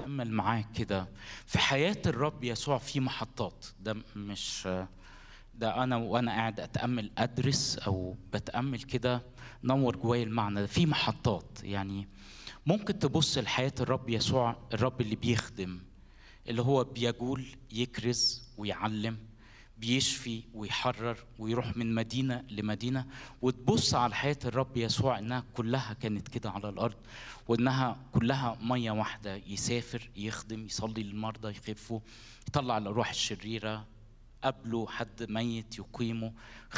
اتامل معاك كده في حياه الرب يسوع في محطات ده مش ده انا وانا قاعد اتامل ادرس او بتامل كده نور جوايا المعنى ده في محطات يعني ممكن تبص لحياه الرب يسوع الرب اللي بيخدم اللي هو بيجول يكرز ويعلم بيشفي ويحرر ويروح من مدينه لمدينه وتبص على حياه الرب يسوع انها كلها كانت كده على الارض وانها كلها ميه واحده يسافر يخدم يصلي للمرضى يخفوا يطلع الارواح الشريره قبله حد ميت يقيمه